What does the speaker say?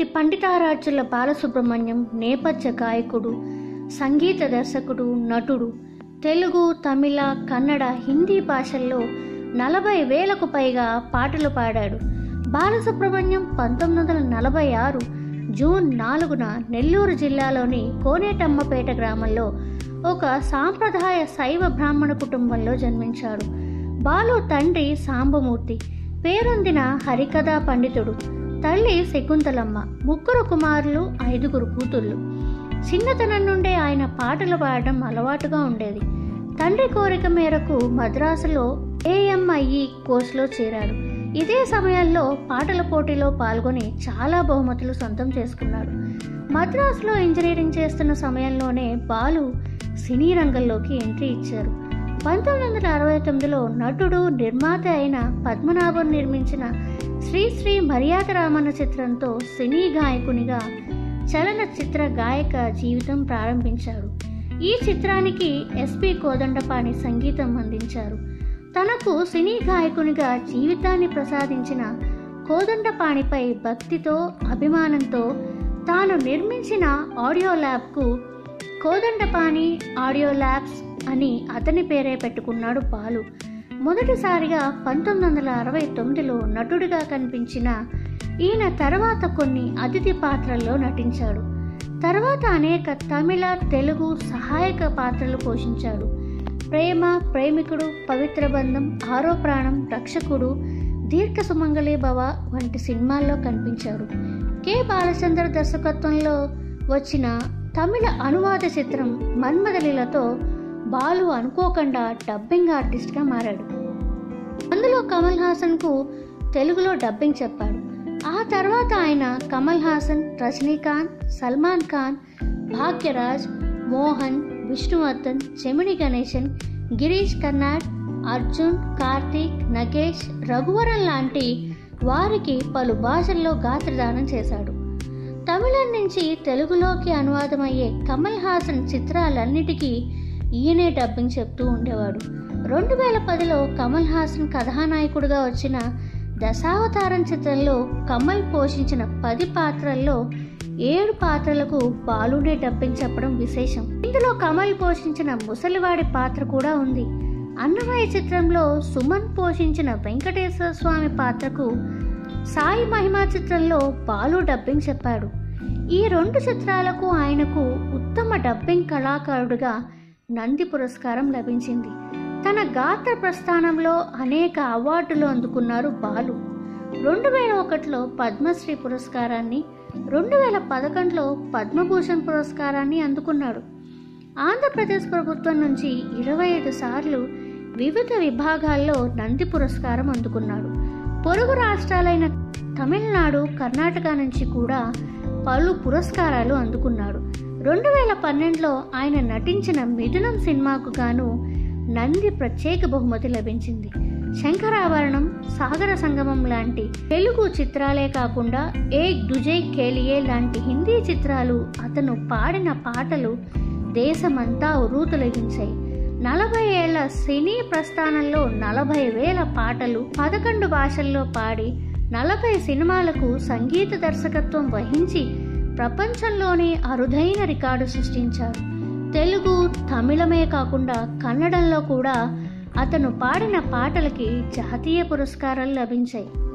అతి పండితారాజ్యుల బాలసుబ్రహ్మణ్యం నేపథ్య గాయకుడు సంగీత దర్శకుడు నటుడు తెలుగు తమిళ కన్నడ హిందీ భాషల్లో నలభై వేలకు పైగా పాటలు పాడాడు బాలసుబ్రహ్మణ్యం పంతొమ్మిది వందల నలభై ఆరు జూన్ నాలుగున నెల్లూరు జిల్లాలోని కోనేటమ్మపేట గ్రామంలో ఒక సాంప్రదాయ శైవ బ్రాహ్మణ కుటుంబంలో జన్మించాడు బాలు తండ్రి సాంబమూర్తి పేరొందిన హరికథా పండితుడు తల్లి శకుంతలమ్మ ముగ్గురు కుమారులు ఐదుగురు కూతుళ్ళు చిన్నతనం నుండే ఆయన పాటలు పాడడం అలవాటుగా ఉండేది తండ్రి కోరిక మేరకు మద్రాసులో ఏఎంఐఈ కోర్సులో చేరాడు ఇదే సమయంలో పాటల పోటీలో పాల్గొని చాలా బహుమతులు సొంతం చేసుకున్నాడు మద్రాసులో ఇంజనీరింగ్ చేస్తున్న సమయంలోనే బాలు సినీ రంగంలోకి ఎంట్రీ ఇచ్చారు పంతొమ్మిది వందల అరవై తొమ్మిదిలో నటుడు నిర్మాత అయిన పద్మనాభం నిర్మించిన శ్రీ శ్రీ మర్యాద రామన్న చిత్రంతో సినీ గాయకునిగా చలనచిత్ర గాయక జీవితం ప్రారంభించాడు ఈ చిత్రానికి ఎస్పి కోదండపాణి సంగీతం అందించారు తనకు సినీ గాయకునిగా జీవితాన్ని ప్రసాదించిన కోదండపాణిపై భక్తితో అభిమానంతో తాను నిర్మించిన ఆడియో ల్యాబ్కు కోదండపాణి ఆడియో ల్యాబ్స్ అని అతని పేరే పెట్టుకున్నాడు బాలు మొదటిసారిగా పంతొమ్మిది వందల అరవై తొమ్మిదిలో నటుడిగా కనిపించిన ఈయన తర్వాత కొన్ని అతిథి పాత్రల్లో నటించాడు తర్వాత అనేక తమిళ తెలుగు సహాయక పాత్రలు పోషించాడు ప్రేమ ప్రేమికుడు పవిత్ర బంధం ఆరో ప్రాణం రక్షకుడు దీర్ఘ సుమంగళి భవ వంటి సినిమాల్లో కనిపించాడు కె బాలచంద్ర దర్శకత్వంలో వచ్చిన తమిళ అనువాద చిత్రం మన్మదలిలతో బాలు అనుకోకుండా డబ్బింగ్ ఆర్టిస్ట్గా మారాడు అందులో కమల్ హాసన్కు తెలుగులో డబ్బింగ్ చెప్పాడు ఆ తర్వాత ఆయన కమల్ హాసన్ రజనీకాంత్ సల్మాన్ ఖాన్ భాగ్యరాజ్ మోహన్ విష్ణువర్ధన్ చెమిని గణేశన్ గిరీష్ కర్నాడ్ అర్జున్ కార్తీక్ నగేష్ రఘువరన్ లాంటి వారికి పలు భాషల్లో గాత్రదానం చేశాడు తమిళం నుంచి తెలుగులోకి అనువాదమయ్యే కమల్ హాసన్ చిత్రాలన్నిటికీ ఈయనే డబ్బింగ్ చెప్తూ ఉండేవాడు రెండు వేల పదిలో కమల్ హాసన్ కథానాయకుడిగా వచ్చిన దశావతారం చిత్రంలో కమల్ పోషించిన పది పాత్రల్లో ఏడు పాత్రలకు బాలునే డబ్బింగ్ చెప్పడం విశేషం ఇందులో కమల్ పోషించిన ముసలివాడి పాత్ర కూడా ఉంది అన్నమయ్య చిత్రంలో సుమన్ పోషించిన వెంకటేశ్వర స్వామి పాత్రకు సాయి మహిమా చిత్రంలో బాలు డబ్బింగ్ చెప్పాడు ఈ రెండు చిత్రాలకు ఆయనకు ఉత్తమ డబ్బింగ్ కళాకారుడిగా నంది పురస్కారం లభించింది తన గాత్ర ప్రస్థానంలో అనేక అవార్డులు అందుకున్నారు బాలు రెండు వేల ఒకటిలో పద్మశ్రీ పురస్కారాన్ని రెండు వేల పదకొండులో పద్మభూషణ్ పురస్కారాన్ని అందుకున్నాడు ఆంధ్రప్రదేశ్ ప్రభుత్వం నుంచి ఇరవై ఐదు సార్లు వివిధ విభాగాల్లో నంది పురస్కారం అందుకున్నాడు పొరుగు రాష్ట్రాలైన తమిళనాడు కర్ణాటక నుంచి కూడా పలు పురస్కారాలు అందుకున్నాడు రెండు వేల పన్నెండులో ఆయన నటించిన మిథునం సినిమాకు గాను నంది ప్రత్యేక బహుమతి లభించింది శంకరాభరణం సాగర సంగమం లాంటి తెలుగు చిత్రాలే కాకుండా ఏ డుజే కేలియే లాంటి హిందీ చిత్రాలు అతను పాడిన పాటలు దేశమంతా ఉరూతలగించాయి నలభై ఏళ్ల సినీ ప్రస్థానంలో నలభై వేల పాటలు పదకొండు భాషల్లో పాడి నలభై సినిమాలకు సంగీత దర్శకత్వం వహించి ప్రపంచంలోనే అరుదైన రికార్డు సృష్టించాడు తెలుగు తమిళమే కాకుండా కన్నడంలో కూడా అతను పాడిన పాటలకి జాతీయ పురస్కారాలు లభించాయి